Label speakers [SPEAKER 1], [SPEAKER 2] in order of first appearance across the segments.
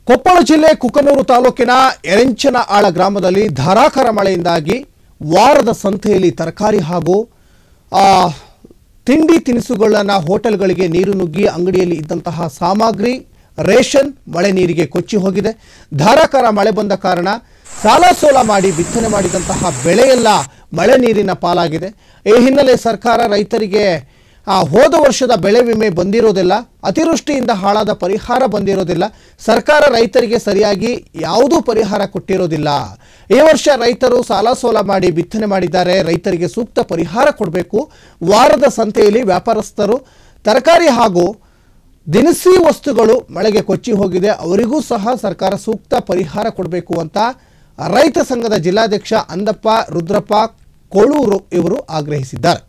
[SPEAKER 1] ಕೊಪ್ಪಳ ಜಿಲ್ಲೆ ಕುಕನೂರು ತಾಲೂಕಿನ ಎರೆಂಚನ ಆಳ ಗ್ರಾಮದಲ್ಲಿ ಧಾರಾಕಾರ ಮಳೆಯಿಂದಾಗಿ ವಾರದ ಸಂತೆಯಲ್ಲಿ ತರಕಾರಿ ಹಾಗೂ ಆ, ತಿಂಡಿ ತಿನಿಸುಗಳನ್ನ ಹೋಟೆಲ್ಗಳಿಗೆ ನೀರು ನುಗ್ಗಿ ಅಂಗಡಿಯಲ್ಲಿ ಇದ್ದಂತಹ ಸಾಮಗ್ರಿ ರೇಷನ್ ಮಳೆ ನೀರಿಗೆ ಕೊಚ್ಚಿ ಹೋಗಿದೆ ಧಾರಾಕಾರ ಮಳೆ ಬಂದ ಕಾರಣ ಸಾಲ ಸೋಲ ಮಾಡಿ ಬಿತ್ತನೆ ಮಾಡಿದಂತಹ ಬೆಳೆಯೆಲ್ಲ ಮಳೆ ನೀರಿನ ಪಾಲಾಗಿದೆ ಈ ಹಿನ್ನೆಲೆ ಸರ್ಕಾರ ರೈತರಿಗೆ ಆ, ಹೋದ ವರ್ಷದ ಬೆಳೆ ವಿಮೆ ಬಂದಿರೋದಿಲ್ಲ ಅತಿವೃಷ್ಟಿಯಿಂದ ಹಾಳಾದ ಪರಿಹಾರ ಬಂದಿರೋದಿಲ್ಲ ಸರ್ಕಾರ ರೈತರಿಗೆ ಸರಿಯಾಗಿ ಯಾವುದೂ ಪರಿಹಾರ ಕೊಟ್ಟಿರೋದಿಲ್ಲ ಈ ವರ್ಷ ರೈತರು ಸಾಲ ಸೋಲ ಮಾಡಿ ಬಿತ್ತನೆ ಮಾಡಿದ್ದಾರೆ ರೈತರಿಗೆ ಸೂಕ್ತ ಪರಿಹಾರ ಕೊಡಬೇಕು ವಾರದ ಸಂತೆಯಲ್ಲಿ ವ್ಯಾಪಾರಸ್ಥರು ತರಕಾರಿ ಹಾಗೂ ದಿನಸಿ ವಸ್ತುಗಳು ಮಳೆಗೆ ಕೊಚ್ಚಿ ಹೋಗಿದೆ ಅವರಿಗೂ ಸಹ ಸರ್ಕಾರ ಸೂಕ್ತ ಪರಿಹಾರ ಕೊಡಬೇಕು ಅಂತ ರೈತ ಸಂಘದ ಜಿಲ್ಲಾಧ್ಯಕ್ಷ ಅಂದಪ್ಪ ರುದ್ರಪ್ಪ ಕೊಳೂರು ಇವರು ಆಗ್ರಹಿಸಿದ್ದಾರೆ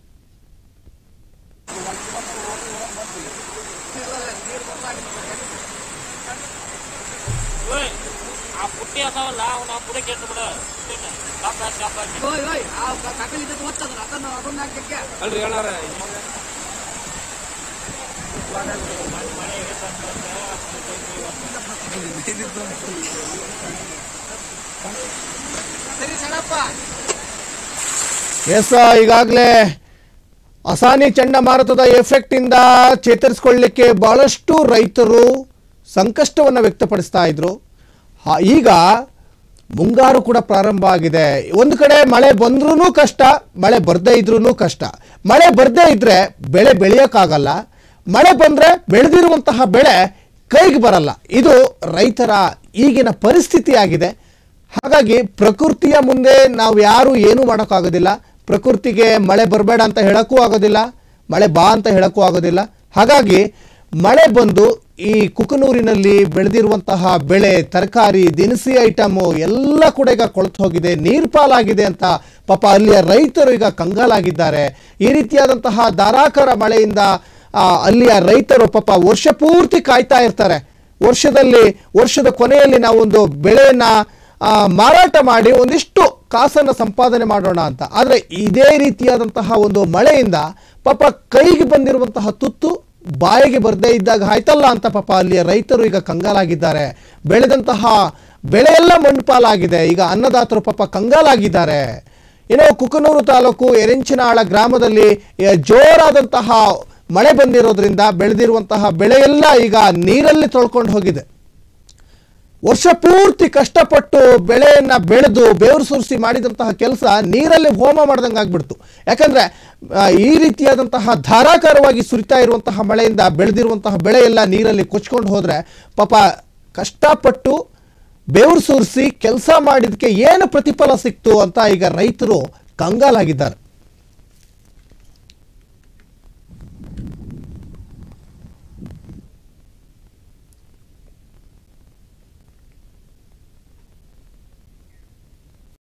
[SPEAKER 2] ಓಯ್ ಆ ಪುಟ್ಟಿ ಅದಾವಲ್ಲ ಅವನ ಪುಡಿ ಕೆಟ್ಟು ಬಿಡ ಕಾಪಾಡಿ ಕಾಪಾಡಿ
[SPEAKER 3] ಓಯ್ ಓಯ್ ಆ ಕಾಕಲಿ ಇದ್ದದ್ದು ಓದ್ತದಲ್ಲ ಅದನ್ನ ಅದನ್ನ ಹಾಕಕ್ಕೆ
[SPEAKER 2] ಅಲ್ರಿ ಹೇಳಾರ
[SPEAKER 3] ಸರಿ ಸರಪ್ಪ
[SPEAKER 1] ಎಸ್ ಈಗಾಗಲೇ ಅಸಾನಿ ಚಂಡಮಾರುತದ ಎಫೆಕ್ಟ್ ಇಂದ ಚೇತರಿಸಿಕೊಳ್ಳಲಿಕ್ಕೆ ಬಹಳಷ್ಟು ರೈತರು ಸಂಕಷ್ಟವನ್ನು ವ್ಯಕ್ತಪಡಿಸ್ತಾ ಇದ್ರು ಹ- ಈಗ ಮುಂಗಾರು ಕೂಡ ಪ್ರಾರಂಭ ಆಗಿದೆ ಒಂದು ಕಡೆ ಮಳೆ ಬಂದ್ರೂ ಕಷ್ಟ ಮಳೆ ಬರ್ದೇ ಇದ್ರೂ ಕಷ್ಟ ಮಳೆ ಬರ್ದೇ ಇದ್ರೆ ಬೆಳೆ ಬೆಳೆಯೋಕ್ಕಾಗಲ್ಲ ಮಳೆ ಬಂದ್ರೆ ಬೆಳೆದಿರುವಂತಹ ಬೆಳೆ ಕೈಗೆ ಬರಲ್ಲ ಇದು ರೈತರ ಈಗಿನ ಪರಿಸ್ಥಿತಿ ಆಗಿದೆ ಹಾಗಾಗಿ ಪ್ರಕೃತಿಯ ಮುಂದೆ ನಾವು ಯಾರು ಏನೂ ಮಾಡೋಕ್ಕಾಗೋದಿಲ್ಲ ಪ್ರಕೃತಿಗೆ ಮಳೆ ಬರಬೇಡ ಅಂತ ಹೇಳಕ್ಕೂ ಆಗೋದಿಲ್ಲ ಮಳೆ ಬಾ ಅಂತ ಹೇಳಕ್ಕೂ ಆಗೋದಿಲ್ಲ ಹಾಗಾಗಿ ಮಳೆ ಬಂದು ಈ ಕುಕನೂರಿನಲ್ಲಿ ಬೆಳೆದಿರುವಂತಹ ಬೆಳೆ ತರಕಾರಿ ದಿನಸಿ ಐಟಮು ಎಲ್ಲ ಕೂಡ ಈಗ ಕೊಳತು ಹೋಗಿದೆ ನೀರು ಪಾಲಾಗಿದೆ ಅಂತ ಪಾಪ ಅಲ್ಲಿಯ ರೈತರು ಈಗ ಕಂಗಾಲಾಗಿದ್ದಾರೆ ಈ ರೀತಿಯಾದಂತಹ ಧಾರಾಕಾರ ಮಳೆಯಿಂದ ಆ, ಅಲ್ಲಿಯ ರೈತರು ಪಾಪ ವರ್ಷ ಪೂರ್ತಿ ಕಾಯ್ತಾ ಇರ್ತಾರೆ ವರ್ಷದಲ್ಲಿ ವರ್ಷದ ಕೊನೆಯಲ್ಲಿ ನಾವೊಂದು ಬೆಳೆಯನ್ನ ಆ, ಮಾರಾಟ ಮಾಡಿ ಒಂದಿಷ್ಟು ಕಾಸನ್ನು ಸಂಪಾದನೆ ಮಾಡೋಣ ಅಂತ ಆದರೆ ಇದೇ ರೀತಿಯಾದಂತಹ ಒಂದು ಮಳೆಯಿಂದ ಪಾಪ ಕೈಗೆ ಬಂದಿರುವಂತಹ ತುತ್ತು ಬಾಯಿಗೆ ಬರದೇ ಇದ್ದಾಗ ಆಯ್ತಲ್ಲ ಅಂತ ಪಾಪ ಅಲ್ಲಿಯ ರೈತರು ಈಗ ಕಂಗಾಲಾಗಿದ್ದಾರೆ ಬೆಳೆದಂತಹ ಬೆಳೆಯೆಲ್ಲ ಮಣ್ಣುಪಾಲಾಗಿದೆ ಈಗ ಅನ್ನದಾತರು ಪಾಪ ಕಂಗಾಲಾಗಿದ್ದಾರೆ ಇನ್ನು ಕುಕನೂರು ತಾಲೂಕು ಎರೆಂಚಿನಾಳ ಗ್ರಾಮದಲ್ಲಿ ಎ, ಜೋರಾದಂತಹ ಮಳೆ ಬಂದಿರೋದ್ರಿಂದ ಬೆಳೆದಿರುವಂತಹ ಬೆಳೆಯೆಲ್ಲ ಈಗ ನೀರಲ್ಲಿ ತೊಳ್ಕೊಂಡು ಹೋಗಿದೆ ವರ್ಷ ಪೂರ್ತಿ ಕಷ್ಟಪಟ್ಟು ಬೆಳೆಯನ್ನ ಬೆಳೆದು ಬೇವರು ಸುರಿಸಿ ಮಾಡಿದಂತಹ ಕೆಲಸ ನೀರಲ್ಲಿ ಹೋಮ ಮಾಡ್ದಂಗೆ ಆಗ್ಬಿಡ್ತು ಯಾಕಂದ್ರೆ ಆ, ಈ ರೀತಿಯಾದಂತಹ ಧಾರಾಕಾರವಾಗಿ ಸುರಿತಾ ಇರುವಂತಹ ಮಳೆಯಿಂದ ಬೆಳೆದಿರುವಂತಹ ಬೆಳೆ ಎಲ್ಲ ನೀರಲ್ಲಿ ಕೊಚ್ಕೊಂಡು ಹೋದ್ರೆ ಪಾಪ ಕಷ್ಟಪಟ್ಟು ಬೇವರು ಸುರಿಸಿ ಕೆಲಸ ಮಾಡಿದಕ್ಕೆ ಏನು ಪ್ರತಿಫಲ ಸಿಕ್ತು ಅಂತ ಈಗ ರೈತರು ಕಂಗಾಲಾಗಿದ್ದಾರೆ